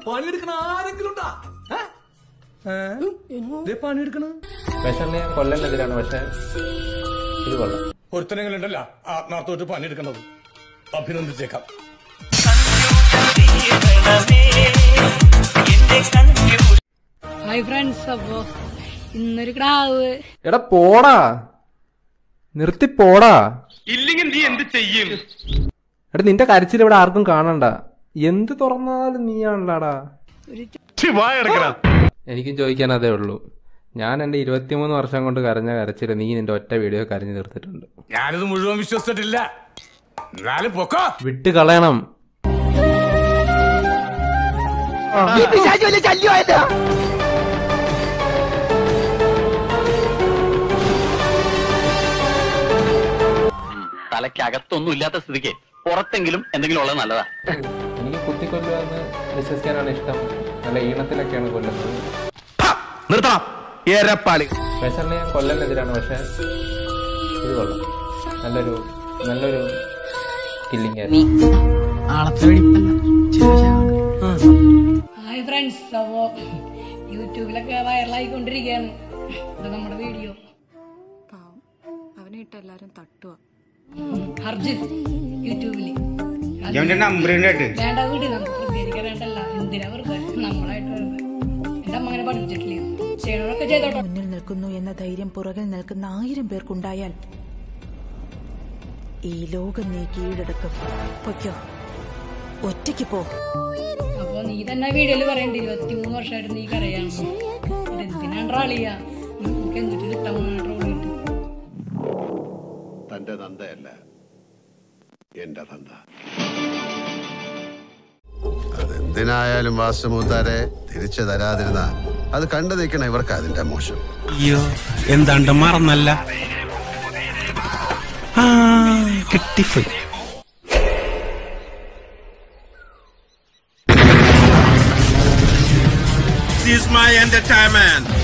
പണിയെടുക്കണ ആരെങ്കിലും ഉണ്ടാ പണിയെടുക്കണ വിഷറിനെ ഞാൻ കൊല്ലനെതിരാണ് പക്ഷെ ഇത് കൊള്ളാം ഒരുത്തനെങ്കിലും ഉണ്ടല്ല ആത്മാർത്ഥമായിട്ട് പണിയെടുക്കണത് അഭിനന്ദിച്ചേക്കാം ഹായ് ഫ്രണ്ട്സ് അപ്പോ ഇന്നൊരു ക്രാവ് എടാ പോടാ നിർത്തി പോടാ ഇല്ലെങ്കിൽ നീ എന്ത് ചെയ്യും എടാ നിന്റെ കരച്ചിൽ ഇവിടെ ആർക്കും കാണണ്ട എന്ത് തുറന്നാലും നീയാണല്ലാടാ എനിക്കും ചോദിക്കാൻ അതേ ഉള്ളൂ ഞാൻ എന്റെ ഇരുപത്തിമൂന്ന് വർഷം കൊണ്ട് കരഞ്ഞ കരച്ചിൽ നീ നിന്റെ ഒറ്റ വീഡിയോ കരഞ്ഞു തീർത്തിട്ടുണ്ട് ഞാനിത് മുഴുവൻ വിശ്വസിച്ചിട്ടില്ല എന്നാലും പൊക്കോ വിട്ട് കളയണം തലയ്ക്കകത്തൊന്നും ഇല്ലാത്ത സ്ഥിതിക്ക് പുറത്തെങ്കിലും എന്തെങ്കിലും ഉള്ളത് നല്ലതാ എനിക്ക് കുത്തിക്കൊല്ലുക എന്ന് വിശ്വസിക്കാനാണ് ഇഷ്ടം നല്ല ഈണത്തിലൊക്കെയാണ് കൊല്ലുന്നത് നിർത്തണം ഏരപ്പാളി വിഷറിനെ ഞാൻ കൊല്ലനെതിരാണ് പക്ഷെ ഇത് കൊള്ളാം നല്ലൊരു നല്ലൊരു കില്ലിംഗ് ആയിരുന്നു ഹായ് ഫ്രണ്ട്സ് അപ്പോ യൂട്യൂബിലൊക്കെ വൈറലായിക്കൊണ്ടിരിക്കുകയാണ് ഇത് നമ്മുടെ വീഡിയോ പാവം അവനെ ഇട്ട് എല്ലാരും തട്ടുക ഹർജിൻ യൂട്യൂബില് നമ്പർ വേണ്ട വീട് നമുക്ക് പ്രതികരിക്കാനായിട്ടല്ല എന്തിനാ വെറുതെ നമ്മളായിട്ട് വെറുതെ എന്റെ അമ്മ അങ്ങനെ പഠിപ്പിച്ചിട്ടില്ല ചെയ്യണതൊക്കെ ചെയ്തോട്ടോ മുന്നിൽ നിൽക്കുന്നു എന്ന ധൈര്യം പുറകിൽ നിൽക്കുന്ന ആയിരം പേർക്കുണ്ടായാൽ ഈ ലോകം നീ കീഴടക്കും പൊയ്ക്കോ ഒറ്റയ്ക്ക് പോ അപ്പൊ നീ തന്നെ വീഡിയോയിൽ പറയണ്ട ഇരുപത്തിമൂന്ന് വർഷമായിട്ട് നീ കരയാണ് എന്തിനാണ് റാളിയ നമുക്ക് എന്നിട്ട് കിട്ടാൻ ട്രോളിട്ട് തന്റെ തന്തയല്ല എന്റെ തന്ത അതെന്തിനായാലും വാസുമൂത്താരെ തിരിച്ചു തരാതിരുന്ന അത് കണ്ടു നിൽക്കണ ഇവർക്ക് അതിന്റെ മോശം അയ്യോ എന്താണ്ട് മറന്നല്ല ആ കിട്ടിപ്പോയി This is my entertainment.